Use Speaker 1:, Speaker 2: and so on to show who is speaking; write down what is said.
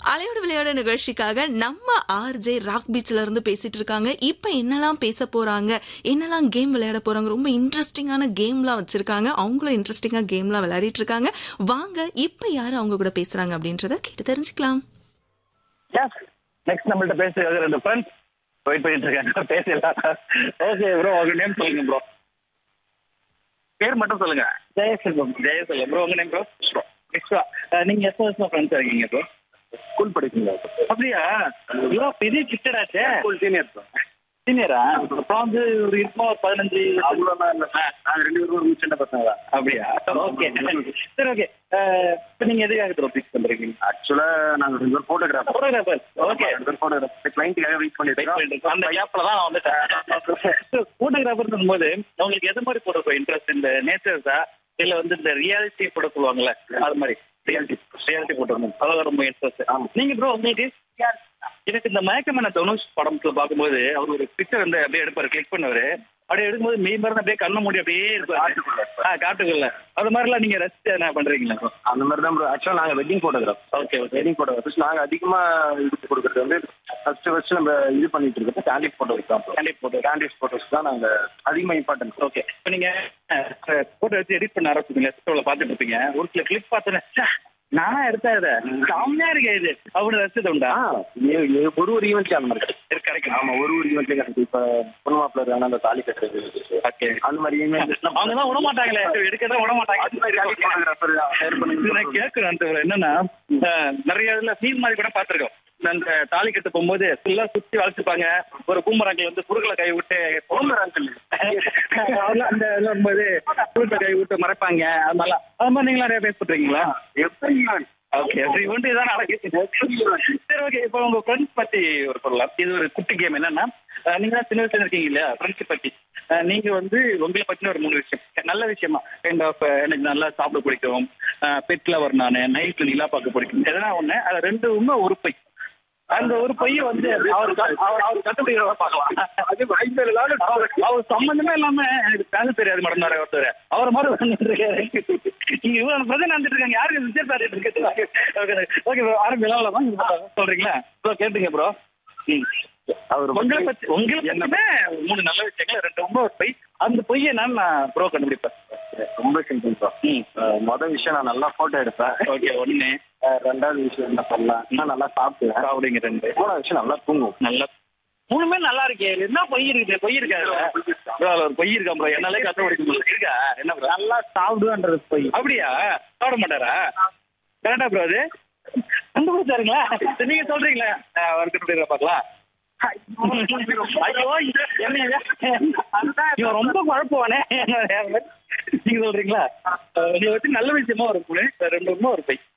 Speaker 1: அலையோடு விளையாட நிகழ்ச்சிக்காக நம்ம ஆர்ஜே ராக் பீச்ல இருந்து பேசிட்டு இருக்காங்க இப்ப என்னெல்லாம் பேச போறாங்க என்னெல்லாம் கேம் விளையாட போறாங்க ரொம்ப இன்ட்ரெஸ்டிங்கான கேம்லாம் வச்சிருக்காங்க அவங்களும் இன்ட்ரெஸ்டிங்கா கேம்லாம் விளையாடிட்டு இருக்காங்க வாங்க இப்ப யாரு அவங்க கூட பேசுறாங்க அப்படின்றத கேட்டு தெரிஞ்சுக்கலாம்
Speaker 2: எஸ் நெக்ஸ்ட் நம்மள்ட்ட பேசுறது ரெண்டு ஃப்ரெண்ட்ஸ் வெயிட் பண்ணிட்டு இருக்காங்க பேசலாம் ஓகே ப்ரோ உங்க நேம் சொல்லுங்க ப்ரோ பேர் மட்டும் சொல்லுங்க ஜெயசெல்வம் ஜெயசெல்வம் ப்ரோ உங்க நேம் ப்ரோ விஸ்வா நீங்க எத்தனை வருஷம் ஃப்ரெண்ட்ஸ் இருக்கீங்க ப்ரோ
Speaker 3: ஸ்கூல் படிக்கீங்களா
Speaker 2: அப்படியா ப்ரோ பெரிய கிட்டடாச்சே
Speaker 3: ஸ்கூல் சீனியர்
Speaker 2: சீனியரா அப்புறம் வந்து ஒரு இருக்கும் ஒரு பதினஞ்சு
Speaker 3: அவ்வளோலாம் இல்லை நாங்கள் ரெண்டு பேரும் ஒரு சின்ன பசங்க தான்
Speaker 2: அப்படியா ஓகே சரி ஓகே இப்போ நீங்க எதுக்காக ப்ரோ பிக்ஸ் பண்றீங்க
Speaker 3: ஆக்சுவலாக நாங்கள் ரெண்டு பேரும் ஃபோட்டோகிராஃபர்
Speaker 2: ஃபோட்டோகிராஃபர் ஓகே
Speaker 3: ரெண்டு பேரும் ஃபோட்டோகிராஃபர் கிளைண்ட்டுக்காக வெயிட் பண்ணிட்டு இருக்கோம்
Speaker 2: அந்த கேப்ல தான் நான் வந்துட்டேன் போட்டோகிராஃபர் போது உங்களுக்கு எது மாதிரி போட்டோ இன்ட்ரெஸ்ட் இந்த நேச்சர்ஸா இல்ல வந்து இந்த ரியாலிட்டி போட்டோ சொல்லுவாங்கல்ல அது மாதிரி ரியாலிட்டி ரியாலிட்டி போட்டோ அதான் ரொம்ப இன்ட்ரெஸ்ட் நீங்க ப்ரோ உங்களுக்கு எனக்கு இந்த மயக்கமான தனுஷ் படத்துல பார்க்கும்போது அவர் ஒரு பிக்சர் வந்து அப்படியே எடுப்பாரு கிளிக் பண்ணுவாரு அப்படியே எடுக்கும்போது மெய் மருந்து அப்படியே கண்ண மூடி அப்படியே இருப்பாரு ஆ காட்டுக்குள்ள அது மாதிரிலாம் நீங்க ரசிச்சு என்ன பண்றீங்களா
Speaker 3: அந்த மாதிரி தான் ப்ரோ ஆக்சுவலாக நாங்கள் wedding photograph
Speaker 2: okay okay
Speaker 3: wedding photographers நாங்கள் அதிகமாக இது கொடுக்குறது வந்து ஃபர்ஸ்ட் ஃபர்ஸ்ட் நம்ம இது பண்ணிட்டு இருக்கிறது கேண்டிட் ஃபோட்டோஸ் தான்
Speaker 2: கண்டிப்பா போட்டோ
Speaker 3: கேண்டிட் ஃபோட்டோஸ் தான் நாங்கள் அதிகமாக இம்பார்ட்டன்ஸ்
Speaker 2: ஓகே இப்போ நீங்க போட்டோ வச்சு எடிட் பண்ண ஆரம்பிச்சீங்க சிஸ்டம்ல பார்த்துட்டு இருப்பீங்க ஒரு சில கிளிக் பார்த்தேன் நானா எடுத்தா இதை செம்மையா இருக்கே இது அப்படின்னு ரசிச்சது உண்டா
Speaker 3: ஆ ஏ- ஏ- ஒரு ஒரு ஈவெண்ட்ஸ் அந்த மாதிரி கிடைக்கும்
Speaker 2: இருக்கு, கிடைக்கும்
Speaker 3: ஆமா ஒரு ஒரு ஈவெண்ட்லேயும் கிடைக்கும் இப்போ பொண்ணு மாப்பிள்ள இருக்காங்க அந்த தாலி கட்டுறது
Speaker 2: ஓகே
Speaker 3: அந்த மாதிரி ஈவெண்ட்ஸ்
Speaker 2: அவங்க தான் விட மாட்டாங்களே எடுக்கதான் விட மாட்டாங்க இது நான் கேட்கிறேன் அந்த என்னன்னா அஹ், நிறைய இதுல சீன் மாதிரி கூட பார்த்திருக்கோம் அந்த தாலி கட்டு போகும்போது ஃபுல்லா சுத்தி வளைச்சுப்பாங்க ஒரு பூமராங்கில் வந்து குறுக்கல கை விட்டு அதெல்லாம் அந்த இதுல வரும்போது குறுக்கல கை விட்டு மறைப்பாங்க அது மாதிரிலாம் அது மாதிரி நீங்களும் நிறைய பேஸ் பண்றீங்களா ஓகே எவ்ரி ஒன் இதான் நடக்குது சரி ஓகே இப்போ உங்க ஃப்ரெண்ட்ஸ் பத்தி ஒரு சொல்லலாம் இது ஒரு குட்டி கேம் என்னன்னா அஹ், நீங்க தான் சின்ன வயசுல இருக்கீங்க இல்லையா ஃப்ரெண்ட்ஷிப் பத்தி அஹ், நீங்க வந்து உங்களை பத்தின ஒரு மூணு விஷயம் நல்ல விஷயமா கைண்ட் ஆஃப் எனக்கு நல்லா சாப்பிட பிடிக்கும் பெட் லவர் நான் நைட்ல நிலா பார்க்க பிடிக்கும் எதனா ஒண்ணு அது ரெண்டு உண்மை ஒரு பை அந்த ஒரு பைய வந்து அவர் க- அவர் அவர் கண்டுபிடிக்கிறத பார்க்கலாம் அது வாய்ப்பு இல்லாத அவர் அவர் சம்பந்தமே இல்லாம எனக்கு பேச தெரியாது மேடம் நிறைய ஒருத்தர் அவர் மாதிரி வந்துட்டு இருக்காரு நீங்க இவ்வளவு பிரச்சனை நடந்துட்டு இருக்காங்க யாருக்கு விஜய் சார் இருக்கு ஓகே ஓகே ஆரம்பிக்கலாம்ல சொல்றீங்களா ப்ரோ கேட்டுங்க ப்ரோ ம்
Speaker 3: அவர்
Speaker 2: உங்களை பத்தி உங்களை பத்தியுமே மூணு நல்ல விஷயங்கள் ரெண்டு ரொம்ப ஒரு பொய் அந்த பொய்யை நான் ப்ரோ கண்டுபிடிப்பேன்
Speaker 3: ரொம்ப சிம்பிள் தான்
Speaker 2: ம்
Speaker 3: மொதல் விஷயம் நான் நல்லா போட்டோ எடுப்பேன்
Speaker 2: ஓகே ஒண்ணு
Speaker 3: அஹ் ரெண்டாவது விஷயம் என்ன பண்ணலாம் நான் நல்லா சாப்பிடுவேன்
Speaker 2: சாப்பிடுங்க ரெண்டு
Speaker 3: மூணாவது விஷயம் நல்லா தூங்கும்
Speaker 2: நல்லா மூணுமே நல்லா இருக்கே இதுல என்ன பொய் இருக்குது பொய் இருக்கா இதுல? bro, அதுல ஒரு பொய் இருக்கா ப்ரோ என்னாலே கஷ்டப்படுத்த முடியல இருக்கா என்ன ப்ரோ
Speaker 3: நல்லா சாப்பிடுவேன்றது போய்
Speaker 2: அப்படியா சாப்பிட மாட்டாரா கரெக்டா ப்ரோ அது கண்டுபிடிச்சாருங்களா சரி, நீங்க சொல்றீங்களா அஹ், ஒரு கண்டுபிடிக்கிற பார்க்கலாம் ஐயோ இது என்னங்க இவன் ரொம்ப குழப்பவானே நீங்க சொல்றீங்களா அஹ், இதை வச்சு நல்ல விஷயமா ஒரு பொண்ணு ரெண்டு ஒண்ணு ஒரு பை